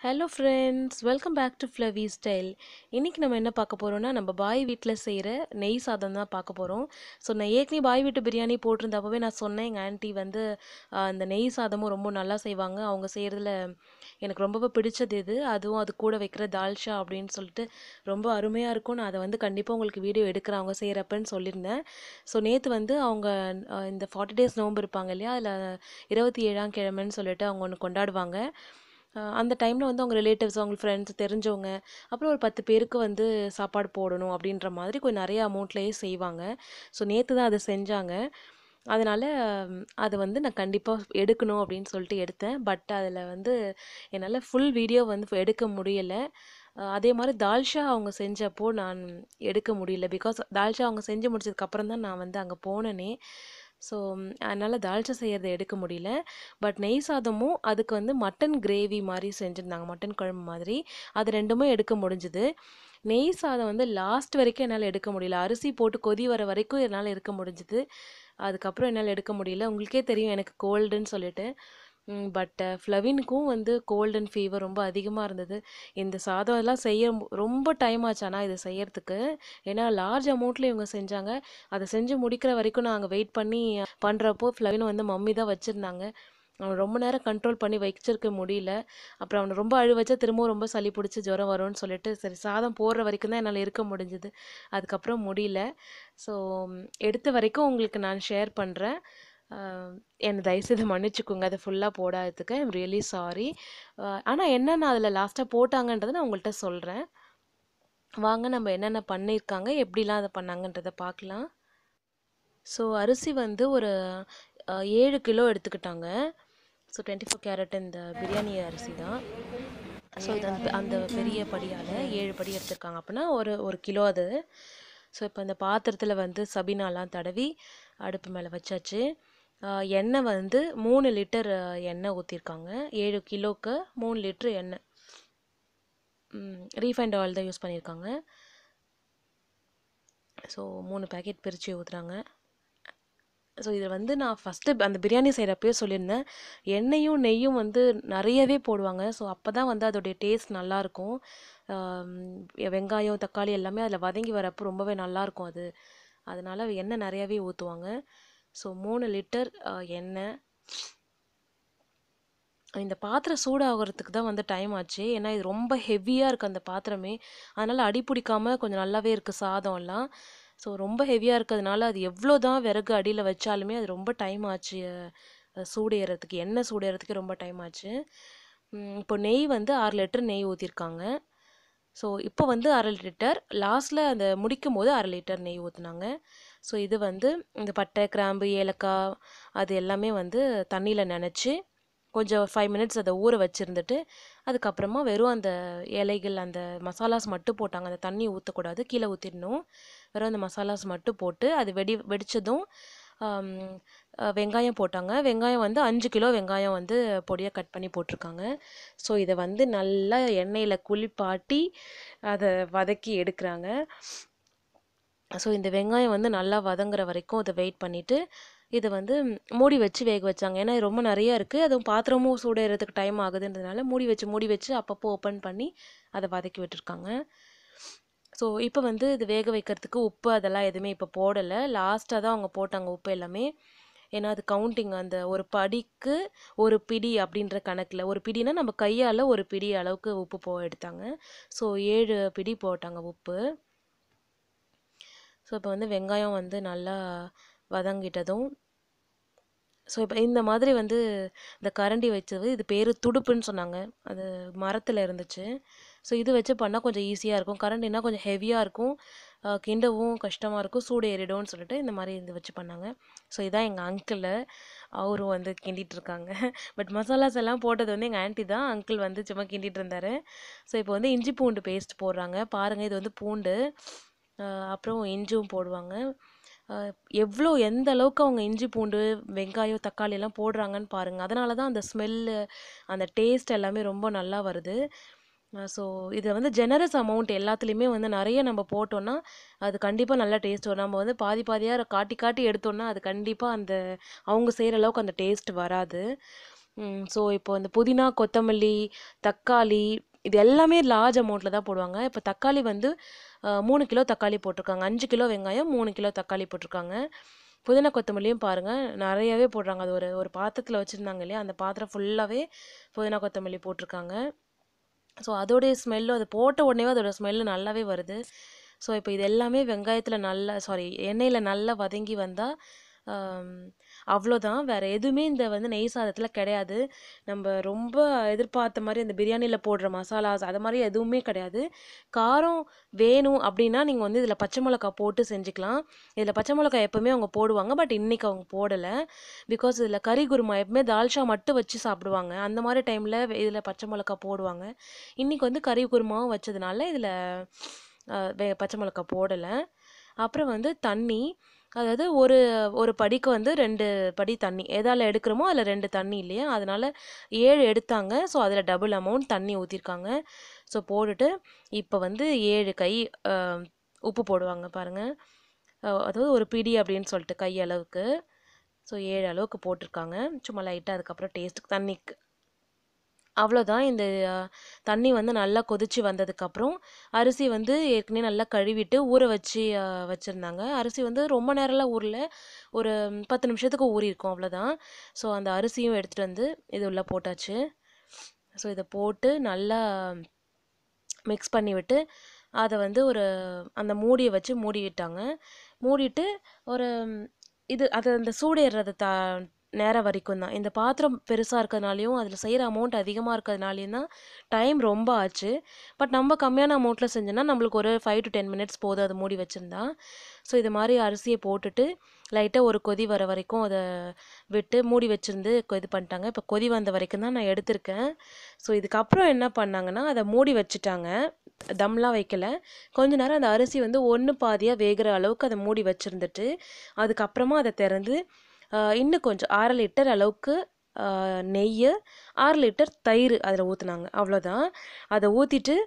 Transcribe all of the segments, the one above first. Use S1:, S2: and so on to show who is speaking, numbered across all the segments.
S1: hello friends welcome back to ஃப்ளவி style இன்றைக்கி நம்ம என்ன பார்க்க போகிறோம்னா நம்ம பாய் வீட்டில் செய்கிற நெய் சாதம் தான் பார்க்க போகிறோம் ஸோ நான் ஏற்கனவே பாய் வீட்டு பிரியாணி போட்டிருந்தப்பவே நான் சொன்னேன் எங்கள் ஆன்ட்டி வந்து ஆஹ், அந்த நெய் சாதமும் ரொம்ப நல்லா செய்வாங்க அவங்க செய்கிறதுல எனக்கு ரொம்பவே பிடிச்சது இது அதுவும் அது கூட வைக்கிற தால்ஷா அப்படின்னு சொல்லிட்டு ரொம்ப அருமையாக இருக்கும் நான் அதை வந்து கண்டிப்பாக உங்களுக்கு வீடியோ எடுக்கிறேன் அவங்க செய்கிறப்பன்னு சொல்லியிருந்தேன் ஸோ நேற்று வந்து அவங்க ஆஹ், இந்த ஃபார்ட்டி டேஸ் நோன்பு இருப்பாங்க இல்லையா அதில் இருபத்தி ஏழாம் கிழமைன்னு சொல்லிட்டு அவங்க ஒன்று கொண்டாடுவாங்க அஹ் அந்த டைமில் வந்து அவங்க ரிலேட்டிவ்ஸ் அவங்க ஃப்ரெண்ட்ஸ் தெரிஞ்சவங்க அப்புறம் ஒரு பத்து பேருக்கு வந்து சாப்பாடு போடணும் அப்படின்ற மாதிரி கொஞ்சம் நிறைய அமௌண்ட்லேயே செய்வாங்க ஸோ நேற்று தான் அதை செஞ்சாங்க அதனால் அதை வந்து நான் கண்டிப்பாக எடுக்கணும் அப்படின்னு சொல்லிட்டு எடுத்தேன் பட் அதில் வந்து என்னால் ஃபுல் வீடியோ வந்து எடுக்க முடியலை அஹ் அதே மாதிரி தால்ஷா அவங்க செஞ்சப்போ நான் எடுக்க முடியல பிகாஸ் தால்ஷா அவங்க செஞ்சு முடிச்சதுக்கப்புறம் தான் நான் வந்து அங்கே போனேனே ஸோ அதனால் தால்ச்சா செய்கிறத எடுக்க முடியல பட் நெய் சாதமும் அதுக்கு வந்து மட்டன் கிரேவி மாதிரி செஞ்சுருந்தாங்க மட்டன் குழம்பு மாதிரி அது ரெண்டுமே எடுக்க முடிஞ்சுது நெய் சாதம் வந்து லாஸ்ட் வரைக்கும் என்னால் எடுக்க முடியல அரிசி போட்டு கொதி வர வரைக்கும் என்னால் எடுக்க முடிஞ்சுது அதுக்கப்புறம் என்னால் எடுக்க முடியல உங்களுக்கே தெரியும் எனக்கு கோல்டுன்னு சொல்லிட்டு பட் ஃப்ளவினுக்கும் வந்து கோல்ட் அண்ட் ஃபீவர் ரொம்ப அதிகமாக இருந்தது இந்த சாதம் எல்லாம் செய்ய மு- ரொம்ப டைம் ஆச்சு ஆனால் இது செய்யறதுக்கு ஏன்னா லார்ஜ் அமௌண்ட்டில் இவங்க செஞ்சாங்க அதை செஞ்சு முடிக்கிற வரைக்கும் நாங்கள் வெயிட் பண்ணி பண்ணுறப்போ ஃப்ளவின் வந்து மம்மி தான் வச்சுருந்தாங்க அவன் ரொம்ப நேரம் கண்ட்ரோல் பண்ணி வச்சிருக்க முடியல அப்புறம் அவனை ரொம்ப அழு வச்சா திரும்பவும் ரொம்ப சளி பிடிச்சி ஜுரம் வரும்னு சொல்லிட்டு சரி சாதம் போடுற வரைக்கும் தான் என்னால் இருக்க முடிஞ்சுது அதுக்கப்புறம் முடியல ஸோ எடுத்த வரைக்கும் உங்களுக்கு நான் ஷேர் பண்ணுறேன் என்னை தயவுசெய்து மன்னிச்சுக்கோங்க அதை ஃபுல்லாக போடாததுக்கு ஐம் ரியலி சாரி ஆனால் என்னென்ன அதில் லாஸ்ட்டாக போட்டாங்கன்றதை நான் உங்கள்கிட்ட சொல்கிறேன் வாங்க நம்ம என்னென்ன பண்ணியிருக்காங்க எப்படிலாம் அதை பண்ணாங்கன்றதை பார்க்கலாம் ஸோ அரிசி வந்து ஒரு அஹ், ஏழு கிலோ எடுத்துக்கிட்டாங்க ஸோ டுவெண்ட்டி ஃபோர் கேரட் இந்த பிரியாணி அரிசி தான் ஸோ இது அந்த அந்த பெரிய படியால் ஏழு படி எடுத்திருக்காங்க அப்படின்னா ஒரு ஒரு கிலோ அது ஸோ இப்போ இந்த பாத்திரத்தில் வந்து சபினாலாம் தடவி அடுப்பு மேலே வச்சாச்சு அஹ், எண்ணெய் வந்து மூணு லிட்டர் அஹ், எண்ணெய் ஊற்றிருக்காங்க ஏழு கிலோவுக்கு மூணு லிட்டர் எண்ணெய் ரீஃபைண்ட் ஆயில் தான் யூஸ் பண்ணியிருக்காங்க ஸோ மூணு பேக்கெட் பிரித்து ஊற்றுறாங்க ஸோ இதில் வந்து நான் ஃபஸ்ட்டு அந்த பிரியாணி செய்கிறப்பயே சொல்லியிருந்தேன் எண்ணெயும் நெய்யும் வந்து நிறையவே போடுவாங்க ஸோ அப்போ தான் வந்து அதோடைய டேஸ்ட் நல்லாயிருக்கும் வெங்காயம் தக்காளி எல்லாமே அதில் வதங்கி வரப்போ ரொம்பவே நல்லாயிருக்கும் அது அதனால் எண்ணெய் நிறையாவே ஊற்றுவாங்க ஸோ மூணு லிட்டர் எண்ணெய் இந்த பாத்திரம் சூடாகிறதுக்கு தான் வந்து டைம் ஆச்சு ஏன்னா இது ரொம்ப ஹெவியாக இருக்குது அந்த பாத்திரமே அதனால் அடி பிடிக்காம கொஞ்சம் நல்லாவே இருக்குது சாதம் எல்லாம் ஸோ ரொம்ப ஹெவியாக இருக்கிறதுனால அது எவ்வளோ தான் விறகு அடியில் வச்சாலுமே அது ரொம்ப டைம் ஆச்சு அஹ், சூடு ஏறதுக்கு எண்ணெய் சூடு ஏறதுக்கு ரொம்ப டைம் ஆச்சு உம், இப்போ நெய் வந்து ஆறு லிட்டர் நெய் ஊற்றிருக்காங்க ஸோ இப்போ வந்து அரை லிட்டர் லாஸ்ட்டில் அந்த முடிக்கும் போது அரை லிட்டர் நெய் ஊற்றுனாங்க ஸோ இது வந்து இந்த பட்டை கிராம்பு ஏலக்காய் அது எல்லாமே வந்து தண்ணியில் நனைச்சி கொஞ்சம் ஃபைவ் மினிட்ஸ் அதை ஊற வச்சுருந்துட்டு அதுக்கப்புறமா வெறும் அந்த இலைகள் அந்த மசாலாஸ் மட்டும் போட்டாங்க அந்த தண்ணி ஊற்றக்கூடாது கீழே ஊற்றிடணும் வெறும் அந்த மசாலாஸ் மட்டும் போட்டு அது வெடி வெடித்ததும் வெங்காயம் போட்டாங்க வெங்காயம் வந்து அஞ்சு கிலோ வெங்காயம் வந்து பொடியாக கட் பண்ணி போட்டிருக்காங்க ஸோ இதை வந்து நல்லா எண்ணெயில் குளிப்பாட்டி அதை வதக்கி எடுக்கிறாங்க ஸோ இந்த வெங்காயம் வந்து நல்லா வதங்குற வரைக்கும் அதை வெயிட் பண்ணிவிட்டு இதை வந்து மூடி வச்சு வேக வச்சாங்க ஏன்னா இது ரொம்ப நிறையா இருக்குது அதுவும் பாத்திரமும் சூடேறதுக்கு டைம் ஆகுதுன்றதுனால மூடி வச்சு மூடி வச்சு அப்பப்போ ஓப்பன் பண்ணி அதை வதக்கி விட்டுருக்காங்க ஸோ இப்போ வந்து இது வேக வைக்கிறதுக்கு உப்பு அதெல்லாம் எதுவுமே இப்போ போடலை லாஸ்ட்டாக தான் அவங்க போட்டாங்க உப்பு எல்லாமே ஏன்னா அது கவுண்டிங் அந்த ஒரு படிக்கு ஒரு பிடி அப்படின்ற கணக்கில் ஒரு பிடினா நம்ம கையால் ஒரு பிடி அளவுக்கு உப்பு போ எடுத்தாங்க ஸோ ஏழு பிடி போட்டாங்க உப்பு ஸோ இப்போ வந்து வெங்காயம் வந்து நல்லா வதங்கிட்டதும் ஸோ இப்போ இந்த மாதிரி வந்து இந்த கரண்டி வச்சது இது பேர் துடுப்புன்னு சொன்னாங்க அது மரத்தில் இருந்துச்சு ஸோ இது வச்சு பண்ணால் கொஞ்சம் ஈஸியாக இருக்கும் கரண்டினா கொஞ்சம் ஹெவியாக இருக்கும் அஹ் கிண்டவும் கஷ்டமாக இருக்கும் சூடு ஏறிடும்னு சொல்லிட்டு இந்த மாதிரி இது வச்சு பண்ணாங்க ஸோ இதான் எங்கள் அங்கிள் அவரும் வந்து கிண்டிட்டு இருக்காங்க பட் மசாலாஸ் எல்லாம் போட்டது வந்து எங்கள் ஆன்ட்டி தான் அங்கிள் வந்து சும்மா கிண்டிட்டு இருந்தார் ஸோ இப்போ வந்து இஞ்சி பூண்டு பேஸ்ட் போடுறாங்க பாருங்கள் இது வந்து பூண்டு அஹ் அப்புறம் இஞ்சும் போடுவாங்க அஹ் எவ்வளோ எந்த அளவுக்கு அவங்க இஞ்சி பூண்டு வெங்காயம் தக்காளி எல்லாம் போடுறாங்கன்னு பாருங்கள் அதனால தான் அந்த ஸ்மெல்லு அந்த டேஸ்ட் எல்லாமே ரொம்ப நல்லா வருது ஸோ இது வந்து ஜெனரஸ் அமௌண்ட் எல்லாத்துலேயுமே வந்து நிறைய நம்ம போட்டோம்னா அது கண்டிப்பாக நல்ல டேஸ்ட் வரும் நம்ம வந்து பாதி பாதியாக காட்டி காட்டி எடுத்தோம்னா அது கண்டிப்பாக அந்த அவங்க செய்கிற அளவுக்கு அந்த டேஸ்ட் வராது ஸோ இப்போ இந்த புதினா கொத்தமல்லி தக்காளி இது எல்லாமே லார்ஜ் அமௌண்ட்டில் தான் போடுவாங்க இப்போ தக்காளி வந்து அஹ், மூணு கிலோ தக்காளி போட்டிருக்காங்க அஞ்சு கிலோ வெங்காயம் மூணு கிலோ தக்காளி போட்டிருக்காங்க புதினா கொத்தமல்லியும் பாருங்கள் நிறையவே போடுறாங்க அது ஒரு ஒரு பாத்திரத்தில் வச்சுருந்தாங்க இல்லையா அந்த பாத்திரம் ஃபுல்லாகவே புதினா கொத்தமல்லி போட்டிருக்காங்க ஸோ அதோடைய ஸ்மெல்லும் அது போட்ட உடனே அதோட ஸ்மெல்லு நல்லாவே வருது ஸோ இப்போ இது எல்லாமே வெங்காயத்தில் நல்லா சாரி எண்ணெயில் நல்லா வதங்கி வந்தால் அவ்வளோதான் வேறு எதுவுமே இந்த வந்து நெய் சாதத்தில் கிடையாது நம்ம ரொம்ப எதிர்பார்த்த மாதிரி அந்த பிரியாணியில் போடுற மசாலாஸ் அது மாதிரி எதுவுமே கிடையாது காரம் வேணும் அப்படின்னா நீங்கள் வந்து இதில் பச்சை மிளகா போட்டு செஞ்சுக்கலாம் இதில் பச்சை மிளகா எப்போவுமே அவங்க போடுவாங்க பட் இன்றைக்கி அவங்க போடலை பிகாஸ் இதில் கறி குருமா எப்பவுமே தால்ச்சா மட்டும் வச்சு சாப்பிடுவாங்க அந்த மாதிரி டைமில் இதில் பச்சை மிளகா போடுவாங்க இன்றைக்கி வந்து கறி குருமாவும் வச்சதுனால இதில் வே பச்சை மிளகா போடலை அப்புறம் வந்து தண்ணி அதாவது ஒரு ஒரு படிக்கு வந்து ரெண்டு படி தண்ணி எதால் எடுக்கிறோமோ அதில் ரெண்டு தண்ணி இல்லையா அதனால் ஏழு எடுத்தாங்க ஸோ அதில் டபுள் அமௌண்ட் தண்ணி ஊற்றிருக்காங்க ஸோ போட்டுட்டு இப்போ வந்து ஏழு கை அஹ், உப்பு போடுவாங்க பாருங்கள் அதாவது ஒரு பிடி அப்படின்னு சொல்லிட்டு கை அளவுக்கு ஸோ ஏழு அளவுக்கு போட்டிருக்காங்க சும்மா லைட்டாக அதுக்கப்புறம் டேஸ்ட்டுக்கு தண்ணிக்கு அவ்வளோதான் இந்த அஹ், தண்ணி வந்து நல்லா கொதிச்சு வந்ததுக்கப்புறம் அரிசி வந்து ஏற்கனவே நல்லா கழுவிட்டு ஊற வச்சு வச்சுருந்தாங்க அரிசி வந்து ரொம்ப நேரம்லாம் ஊறல ஒரு ம், பத்து நிமிஷத்துக்கு ஊறியிருக்கும் அவ்வளோதான் ஸோ அந்த அரிசியும் எடுத்துகிட்டு வந்து இது உள்ளே போட்டாச்சு ஸோ இதை போட்டு நல்லா மிக்ஸ் பண்ணி விட்டு அதை வந்து ஒரு அந்த மூடியை வச்சு மூடி விட்டாங்க மூடிட்டு ஒரு ம், இது அது அந்த சூடு ஏறுறது தா நேரம் வரைக்கும் தான் இந்த பாத்திரம் பெருசாக இருக்கிறதுனாலையும் அதில் செய்கிற அமௌண்ட் அதிகமாக இருக்கிறதுனாலையும் தான் டைம் ரொம்ப ஆச்சு பட் நம்ம கம்மியான அமௌண்ட்டில் செஞ்சோன்னா நம்மளுக்கு ஒரு ஃபைவ் டு டென் மினிட்ஸ் போதும் அதை மூடி வச்சுருந்தா ஸோ இது மாதிரி அரிசியை போட்டுட்டு லைட்டாக ஒரு கொதி வர வரைக்கும் அதை விட்டு மூடி வச்சிருந்து கொ- இது பண்ணிட்டாங்க இப்போ கொதி வந்த வரைக்கும் தான் நான் எடுத்திருக்கேன் ஸோ இதுக்கப்புறம் என்ன பண்ணாங்கன்னா அதை மூடி வச்சுட்டாங்க தம்லாம் வைக்கல கொஞ்ச நேரம் அந்த அரிசி வந்து ஒன்று பாதியாக வேகிற அளவுக்கு அதை மூடி வச்சுருந்துட்டு அதுக்கப்புறமா அதை திறந்து ஆஹ், இன்னும் கொஞ்சம் அரை லிட்டர் அளவுக்கு ஆஹ், நெய் ஆறு லிட்டர் தயிர் அதில் ஊற்றுனாங்க அவ்வளோதான் அதை ஊற்றிட்டு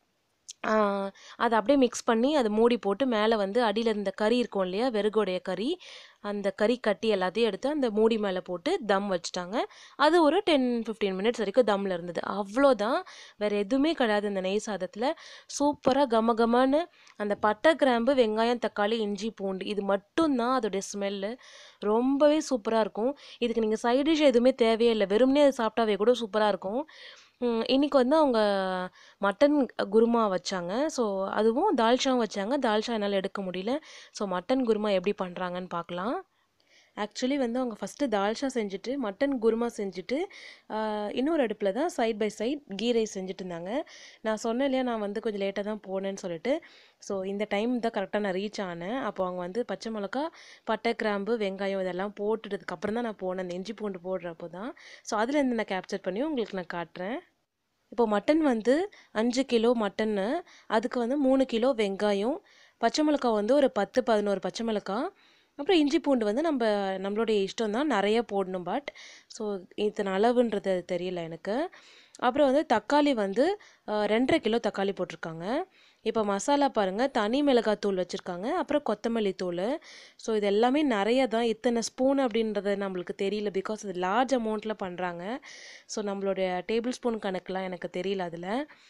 S1: அதை அப்படியே மிக்ஸ் பண்ணி அதை மூடி போட்டு மேலே வந்து அடியில் இருந்த கறி இருக்கும் இல்லையா வெறுகோடைய கறி அந்த கறி கட்டி எல்லாத்தையும் எடுத்து அந்த மூடி மேலே போட்டு தம் வச்சுட்டாங்க அது ஒரு டென் ஃபிஃப்டீன் மினிட்ஸ் வரைக்கும் தம்மில் இருந்தது அவ்வளோதான் வேறு எதுவுமே கிடையாது இந்த நெய் சாதத்தில் சூப்பராக கம கமன்னு அந்த பட்டை கிராம்பு வெங்காயம் தக்காளி இஞ்சி பூண்டு இது மட்டும்தான் அதோடைய ஸ்மெல்லு ரொம்பவே சூப்பராக இருக்கும் இதுக்கு நீங்கள் சைட் டிஷ் எதுவுமே தேவையே இல்லை வெறுமனே அது சாப்பிட்டாவே கூட சூப்பராக இருக்கும் ம், இன்னைக்கு வந்து அவங்க மட்டன் குருமா வச்சாங்க ஸோ அதுவும் தால்ச்சாவும் வச்சாங்க தால்ச்சா என்னால் எடுக்க முடியல ஸோ மட்டன் குருமா எப்படி பண்ணுறாங்கன்னு பார்க்கலாம் ஆக்சுவலி வந்து அவங்க ஃபஸ்ட்டு தால்ச்சா செஞ்சுட்டு மட்டன் குருமா செஞ்சுட்டு ஆஹ், இன்னொரு அடுப்பில் தான் side by side ghee rice செஞ்சுட்டு இருந்தாங்க நான் சொன்னேன் இல்லையா நான் வந்து கொஞ்சம் லேட்டாக தான் போனேன்னு சொல்லிட்டு ஸோ இந்த டைம் தான் கரெக்டாக நான் ரீச் ஆனேன் அப்போ அவங்க வந்து பச்சை மிளகா பட்டை கிராம்பு வெங்காயம் இதெல்லாம் போட்டுட்டதுக்கப்புறம் தான் நான் போனேன் அந்த இஞ்சி பூண்டு போடுறப்போ தான் ஸோ அதுலேருந்து நான் கேப்சர் பண்ணி உங்களுக்கு நான் காட்டுறேன் இப்போ மட்டன் வந்து அஞ்சு கிலோ மட்டன்னு அதுக்கு வந்து மூணு கிலோ வெங்காயம் பச்சை மிளகாய் வந்து ஒரு பத்து பதினோரு பச்சை மிளகாய் அப்புறம் இஞ்சி பூண்டு வந்து நம்ம நம்மளுடைய இஷ்டம் தான் நிறைய போடணும் பட் ஸோ இத்தனை அளவுன்றது தெரியல எனக்கு அப்புறம் வந்து தக்காளி வந்து அஹ், ரெண்டரை கிலோ தக்காளி போட்டிருக்காங்க இப்போ மசாலா பாருங்கள் தனி மிளகாய் தூள் வச்சுருக்காங்க அப்புறம் கொத்தமல்லி தூள் ஸோ இது எல்லாமே நிறைய தான் இத்தனை ஸ்பூன் அப்படின்றது நம்மளுக்கு தெரியல பிகாஸ் இது லார்ஜ் அமௌண்ட்டில் பண்ணுறாங்க ஸோ நம்மளுடைய டேபிள் ஸ்பூன் கணக்கெலாம் எனக்கு தெரியல அதில்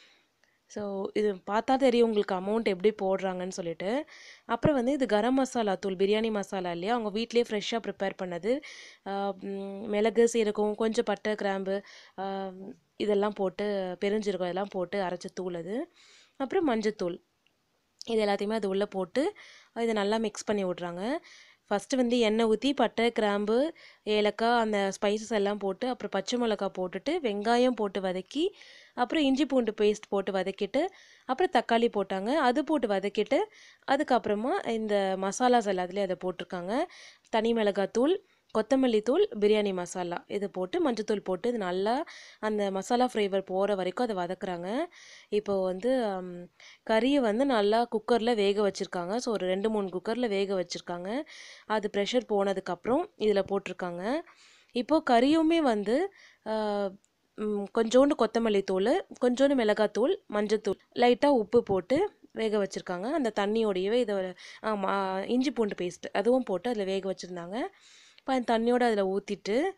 S1: ஸோ இது பார்த்தா தெரியும் உங்களுக்கு அமௌண்ட் எப்படி போடுறாங்கன்னு சொல்லிட்டு அப்புறம் வந்து இது கரம் மசாலா தூள் பிரியாணி மசாலா இல்லையா அவங்க வீட்டிலேயே ஃப்ரெஷ்ஷாக ப்ரிப்பேர் பண்ணது ஆஹ் ம், மிளகு சீரகம் கொஞ்சம் பட்டை கிராம்பு ஆஹ் இதெல்லாம் போட்டு பெருஞ்சீரகம் இதெல்லாம் போட்டு அரைச்ச தூள் அது அப்புறம் மஞ்சத்தூள் இது எல்லாத்தையுமே அது உள்ளே போட்டு இதை நல்லா மிக்ஸ் பண்ணி விட்றாங்க ஃபஸ்ட்டு வந்து எண்ணெய் ஊற்றி பட்டை கிராம்பு ஏலக்காய் அந்த ஸ்பைசஸ் எல்லாம் போட்டு அப்புறம் பச்சை மிளகாய் போட்டுட்டு வெங்காயம் போட்டு வதக்கி அப்புறம் இஞ்சி பூண்டு பேஸ்ட் போட்டு வதக்கிட்டு அப்புறம் தக்காளி போட்டாங்க அது போட்டு வதக்கிட்டு அதுக்கப்புறமா இந்த மசாலாஸ் எல்லாத்துலேயும் அதை போட்டிருக்காங்க தனி மிளகாய் தூள் கொத்தமல்லி தூள் பிரியாணி மசாலா இது போட்டு மஞ்சத்தூள் போட்டு இது நல்லா அந்த மசாலா ஃப்ளேவர் போகிற வரைக்கும் அதை வதக்குறாங்க இப்போ வந்து ம், கறியை வந்து நல்லா குக்கரில் வேக வச்சுருக்காங்க ஸோ ஒரு ரெண்டு மூணு குக்கரில் வேக வச்சுருக்காங்க அது ப்ரெஷர் போனதுக்கப்புறம் இதில் போட்டிருக்காங்க இப்போது கறியுமே வந்து ஆஹ், ம், கொஞ்சோண்டு கொத்தமல்லி தூள் கொஞ்சோண்டு மிளகாத்தூள் மஞ்சத்தூள் லைட்டாக உப்பு போட்டு வேக வச்சுருக்காங்க அந்த தண்ணியோடையவே இதை ஆமாம் இஞ்சி பூண்டு பேஸ்ட் அதுவும் போட்டு அதில் வேக வச்சுருந்தாங்க இப்போ அந்த தண்ணியோட அதில் ஊற்றிட்டு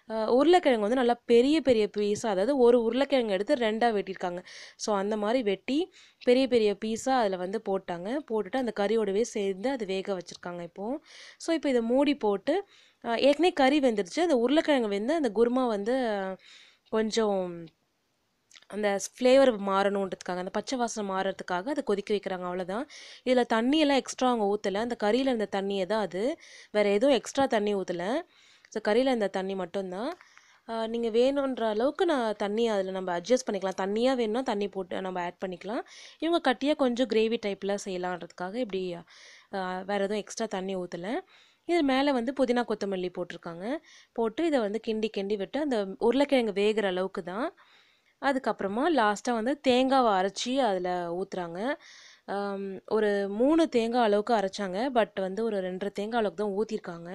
S1: அஹ் உருளைக்கிழங்கு வந்து நல்லா பெரிய பெரிய பீஸாக அதாவது ஒரு உருளைக்கிழங்கு எடுத்து ரெண்டாக வெட்டியிருக்காங்க ஸோ அந்த மாதிரி வெட்டி பெரிய பெரிய பீஸாக அதில் வந்து போட்டாங்க போட்டுட்டு அந்த கறியோடவே சேர்ந்து அது வேக வச்சுருக்காங்க இப்போது ஸோ இப்போ இதை மூடி போட்டு அஹ் ஏற்கனவே கறி வெந்துருச்சு அந்த உருளைக்கிழங்கு வெந்து அந்த குருமா வந்து அஹ், கொஞ்சம் அந்த ஃப்ளேவர் மாறணுன்றதுக்காக அந்த பச்சை வாசனை மாறுறதுக்காக அதை கொதிக்க வைக்கிறாங்க அவ்வளோதான் இதில் தண்ணியெல்லாம் எக்ஸ்ட்ரா அவங்க ஊற்றலை அந்த கறியில் இருந்த தண்ணியை தான் அது வேறு எதுவும் எக்ஸ்ட்ரா தண்ணி ஊற்றலை ஸோ கறியில் இருந்த தண்ணி மட்டும்தான் நீங்கள் வேணுன்ற அளவுக்கு நான் தண்ணி அதில் நம்ம அட்ஜஸ்ட் பண்ணிக்கலாம் தண்ணியாக வேணும்னா தண்ணி போட்டு நம்ம ஆட் பண்ணிக்கலாம் இவங்க கட்டியாக கொஞ்சம் கிரேவி டைப்பில் செய்யலான்றதுக்காக இப்படி ஆஹ், வேறு எதுவும் எக்ஸ்ட்ரா தண்ணி ஊற்றலை இது மேலே வந்து புதினா கொத்தமல்லி போட்டிருக்காங்க போட்டு இதை வந்து கிண்டி கிண்டி விட்டு அந்த உருளைக்கிழங்கு வேகிற அளவுக்கு தான் அதுக்கப்புறமா லாஸ்ட்டாக வந்து தேங்காவை அரைச்சி அதில் ஊற்றுறாங்க ஒரு மூணு தேங்காய் அளவுக்கு அரைச்சாங்க பட் வந்து ஒரு ரெண்டரை தேங்காய் அளவுக்கு தான் ஊற்றிருக்காங்க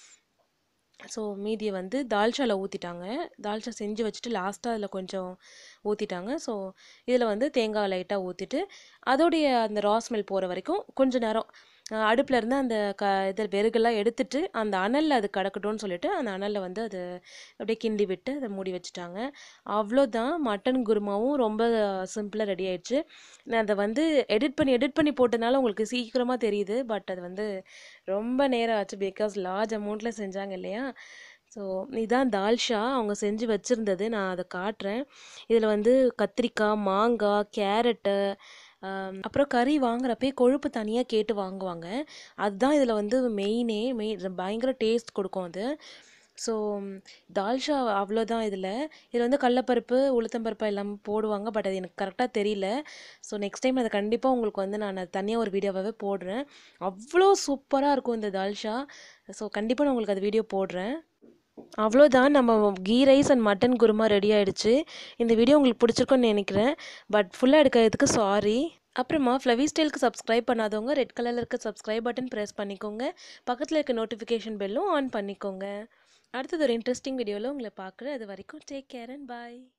S1: ஸோ மீதியை வந்து தால்ச்சாவில் ஊற்றிட்டாங்க தால்ச்சா செஞ்சு வச்சுட்டு லாஸ்ட்டாக அதில் கொஞ்சம் ஊற்றிட்டாங்க ஸோ இதில் வந்து தேங்காய் லைட்டாக ஊற்றிட்டு அதோடைய அந்த ரா ஸ்மெல் போகிற வரைக்கும் கொஞ்ச நேரம் அடுப்பில் இருந்து அந்த க இது வெறுகெல்லாம் எடுத்துட்டு அந்த அனலில் அது கிடக்கட்டும்னு சொல்லிட்டு அந்த அனலில் வந்து அது அப்படியே கிண்டி விட்டு அதை மூடி வச்சுட்டாங்க அவ்வளோதான் மட்டன் குருமாவும் ரொம்ப சிம்பிளாக ரெடி ஆயிடுச்சு நான் அதை வந்து எடிட் பண்ணி எடிட் பண்ணி போட்டதுனால உங்களுக்கு சீக்கிரமாக தெரியுது பட் அது வந்து ரொம்ப நேரம் ஆச்சு பிகாஸ் லார்ஜ் அமௌண்ட்டில் செஞ்சாங்க இல்லையா ஸோ இதான் தால்ஷா அவங்க செஞ்சு வச்சுருந்தது நான் அதை காட்டுறேன் இதில் வந்து கத்திரிக்காய் மாங்காய் கேரட்டு ஆம், அப்புறம் கறி வாங்குறப்பே கொழுப்பு தனியாக கேட்டு வாங்குவாங்க அதுதான் இதில் வந்து மெயினே மெயின் பயங்கர டேஸ்ட் கொடுக்கும் அது ஸோ தால்ஷா அவ்வளோதான் இதில் இதில் வந்து கடலப்பருப்பு உளுத்தம்பருப்பு எல்லாம் போடுவாங்க பட் அது எனக்கு கரெக்டாக தெரியல ஸோ நெக்ஸ்ட் டைம் அதை கண்டிப்பாக உங்களுக்கு வந்து நான் தனியாக ஒரு வீடியோவாகவே போடுறேன் அவ்வளோ சூப்பராக இருக்கும் இந்த தால்ஷா ஸோ கண்டிப்பாக நான் உங்களுக்கு அது வீடியோ போடுறேன் அவ்வளோதான் நம்ம ghee rice and mutton kurma ready ஆயிடுச்சு இந்த வீடியோ உங்களுக்கு பிடிச்சிருக்குன்னு நினைக்கிறேன் பட் ஃபுல்லாக எடுக்கிறதுக்கு சாரி அப்புறமா ஃப்ளவி ஸ்டைலுக்கு சப்ஸ்கிரைப் பண்ணாதவங்க ரெட் கலரில் இருக்க சப்ஸ்கிரைப் பட்டன் ப்ரெஸ் பண்ணிக்கோங்க பக்கத்தில் இருக்க நோட்டிஃபிகேஷன் பெல்லும் ஆன் பண்ணிக்கோங்க அடுத்தது ஒரு இன்ட்ரெஸ்டிங் வீடியோவில் உங்களை பார்க்குறேன் அது வரைக்கும் டேக் கேர் அண்ட் பாய்